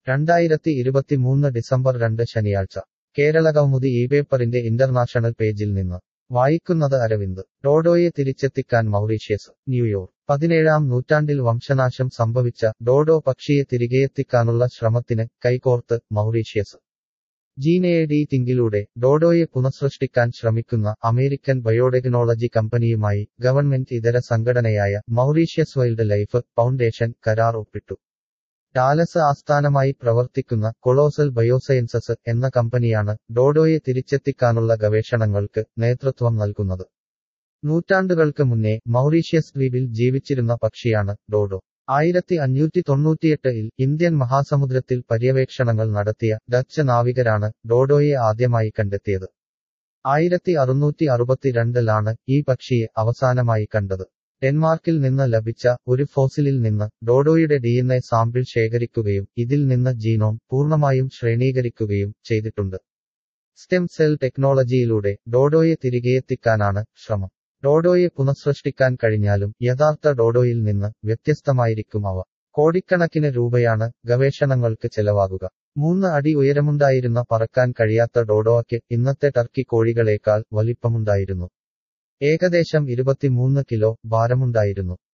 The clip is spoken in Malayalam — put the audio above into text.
രണ്ടായിരത്തി ഇരുപത്തിമൂന്ന് ഡിസംബർ രണ്ട് ശനിയാഴ്ച കേരളകൗമുദി ഈ പേപ്പറിന്റെ ഇന്റർനാഷണൽ പേജിൽ നിന്ന് വായിക്കുന്നത് അരവിന്ദ് ഡോഡോയെ തിരിച്ചെത്തിക്കാൻ മൗറീഷ്യസ് ന്യൂയോർക്ക് പതിനേഴാം നൂറ്റാണ്ടിൽ വംശനാശം സംഭവിച്ച ഡോഡോ പക്ഷിയെ തിരികെയെത്തിക്കാനുള്ള ശ്രമത്തിന് കൈകോർത്ത് മൗറീഷ്യസ് ജീനയെ ഡി തിങ്കിലൂടെ ഡോഡോയെ പുനഃസൃഷ്ടിക്കാൻ ശ്രമിക്കുന്ന അമേരിക്കൻ ബയോടെക്നോളജി കമ്പനിയുമായി ഗവൺമെന്റ് ഇതര സംഘടനയായ മൗറീഷ്യസ് വൈൽഡ് ലൈഫ് ഫൗണ്ടേഷൻ കരാർ ഒപ്പിട്ടു ഡാലസ് ആസ്ഥാനമായി പ്രവർത്തിക്കുന്ന കൊളോസൽ ബയോസയൻസസ് എന്ന കമ്പനിയാണ് ഡോഡോയെ തിരിച്ചെത്തിക്കാനുള്ള ഗവേഷണങ്ങൾക്ക് നേതൃത്വം നൽകുന്നത് നൂറ്റാണ്ടുകൾക്ക് മുന്നേ മൗറീഷ്യസ് ദ്വീപിൽ ജീവിച്ചിരുന്ന പക്ഷിയാണ് ഡോഡോ ആയിരത്തി അഞ്ഞൂറ്റി തൊണ്ണൂറ്റിയെട്ടിൽ ഇന്ത്യൻ മഹാസമുദ്രത്തിൽ പര്യവേക്ഷണങ്ങൾ നടത്തിയ ഡച്ച് നാവികരാണ് ഡോഡോയെ ആദ്യമായി കണ്ടെത്തിയത് ആയിരത്തി അറുന്നൂറ്റി അറുപത്തിരണ്ടിലാണ് ഈ പക്ഷിയെ അവസാനമായി കണ്ടത് ഡെൻമാർക്കിൽ നിന്ന് ലഭിച്ച ഒരു ഫോസിലിൽ നിന്ന് ഡോഡോയുടെ ഡി എൻ എ സാമ്പിൾ ശേഖരിക്കുകയും ഇതിൽ നിന്ന് ജീനോം പൂർണ്ണമായും ശ്രേണീകരിക്കുകയും ചെയ്തിട്ടുണ്ട് സ്റ്റെം സെൽ ടെക്നോളജിയിലൂടെ ഡോഡോയെ തിരികെയെത്തിക്കാനാണ് ശ്രമം ഡോഡോയെ പുനഃസൃഷ്ടിക്കാൻ കഴിഞ്ഞാലും യഥാർത്ഥ ഡോഡോയിൽ നിന്ന് വ്യത്യസ്തമായിരിക്കും അവ കോടിക്കണക്കിന് രൂപയാണ് ഗവേഷണങ്ങൾക്ക് ചെലവാകുക മൂന്ന് അടി ഉയരമുണ്ടായിരുന്ന പറക്കാൻ കഴിയാത്ത ഡോഡോയ്ക്ക് ഇന്നത്തെ ടർക്കി കോഴികളേക്കാൾ വലിപ്പമുണ്ടായിരുന്നു ഏകദേശം ഇരുപത്തിമൂന്ന് കിലോ ഭാരമുണ്ടായിരുന്നു